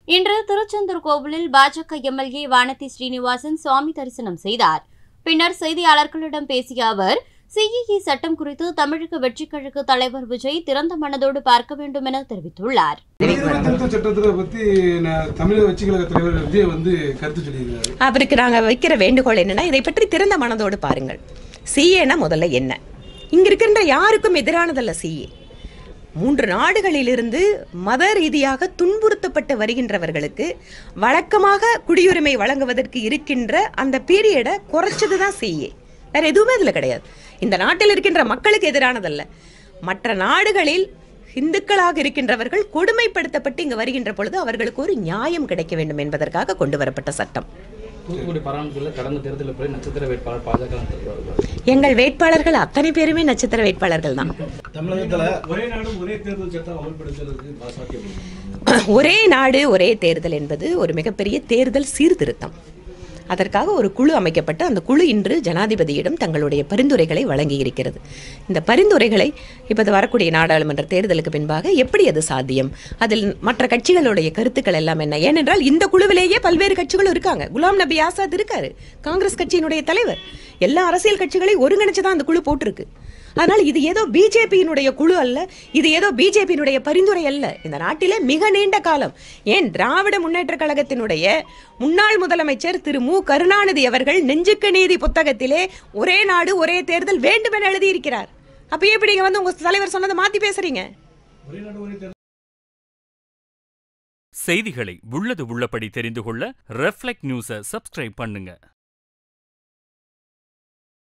இன்று திருச்செந்தூர் கோவிலில் பாஜக எம்எல்ஏ வானதி ஸ்ரீனிவாசன் சுவாமி தரிசனம் செய்தார் பின்னர் செய்தியாளர்களிடம் பேசிய அவர் சிஇஇ சட்டம் குறித்து தமிழக வெற்றிக் கழக தலைவர் விஜய் திறந்த மனதோடு பார்க்க வேண்டும் என தெரிவித்துள்ளார் குடியுரிமை திருத்த சட்டத்தை பத்தி நான் தமிழக வெற்றி கழக தலைவர் விஜய் வந்து கருத்து சொல்லியிருக்காரு அவருக்கு நாங்கள் வைக்கிற வேண்டுகோள் என்னன்னா இதை பற்றி திறந்த மனதோடு பாருங்கள் சிஏனா முதல்ல என்ன இங்க இருக்கின்ற யாருக்கும் எதிரானதல்ல சிஏ மூன்று நாடுகளிலிருந்து மத ரீதியாக துன்புறுத்தப்பட்டு வருகின்றவர்களுக்கு வழக்கமாக குடியுரிமை வழங்குவதற்கு இருக்கின்ற அந்த பீரியடை குறைச்சது தான் சிஏ வேற எதுவுமே அதில் கிடையாது இந்த நாட்டில் இருக்கின்ற மக்களுக்கு எதிரானதல்ல மற்ற நாடுகளில் இந்துக்களாக இருக்கின்றவர்கள் கொடுமைப்படுத்தப்பட்டு இங்கு வருகின்ற பொழுது அவர்களுக்கு ஒரு நியாயம் கிடைக்க வேண்டும் என்பதற்காக கொண்டு வரப்பட்ட சட்டம் தூத்துக்குடி பராமரிப்பில் கடந்த தேர்தலில் போய் நட்சத்திர வேட்பாளர் பாஜக எங்கள் வேட்பாளர்கள் அத்தனை பேருமே நட்சத்திர வேட்பாளர்கள் தான் தமிழகத்துல ஒரே நாடு ஒரே தேர்தல் சட்டம் அமல்படுத்துறதுக்கு சாத்தியம் ஒரே நாடு ஒரே தேர்தல் என்பது ஒரு மிகப்பெரிய தேர்தல் சீர்திருத்தம் அதற்காக ஒரு குழு அமைக்கப்பட்டு அந்த குழு இன்று ஜனாதிபதியிடம் தங்களுடைய பரிந்துரைகளை வழங்கி இருக்கிறது இந்த பரிந்துரைகளை இப்போது வரக்கூடிய நாடாளுமன்ற தேர்தலுக்கு பின்பாக எப்படி அது சாத்தியம் அதில் மற்ற கட்சிகளுடைய கருத்துக்கள் எல்லாம் என்ன ஏனென்றால் இந்த குழுவிலேயே பல்வேறு கட்சிகளும் இருக்காங்க குலாம் நபி ஆசாத் இருக்காரு காங்கிரஸ் கட்சியினுடைய தலைவர் எல்லா அரசியல் கட்சிகளையும் ஒருங்கிணைச்சு தான் அந்த குழு போட்டிருக்கு அதனால் இது ஏதோ பிஜேபியினுடைய குழு அல்ல இது ஏதோ பிஜேபியினுடைய பரிந்துரை அல்ல இந்த நாட்டிலே மிக நீண்ட காலம் ஏன் திராவிட முன்னேற்ற கழகத்தினுடைய முன்னாள் முதலமைச்சர் திரு மு கருணாநிதி அவர்கள் நெஞ்சுக்கு நீதி புத்தகத்திலே ஒரே நாடு ஒரே தேர்தல் வேண்டும் என எழுதியிருக்கிறார் அப்ப எப்படி இங்க வந்து உங்க தலைவர் சொன்னதை மாத்தி பேசுறீங்க செய்திகளை உள்ளது உள்ளபடி தெரிந்து கொள்ள ரெஃப்ளெக்ட் நியூஸை சப்ஸ்கிரைப் பண்ணுங்க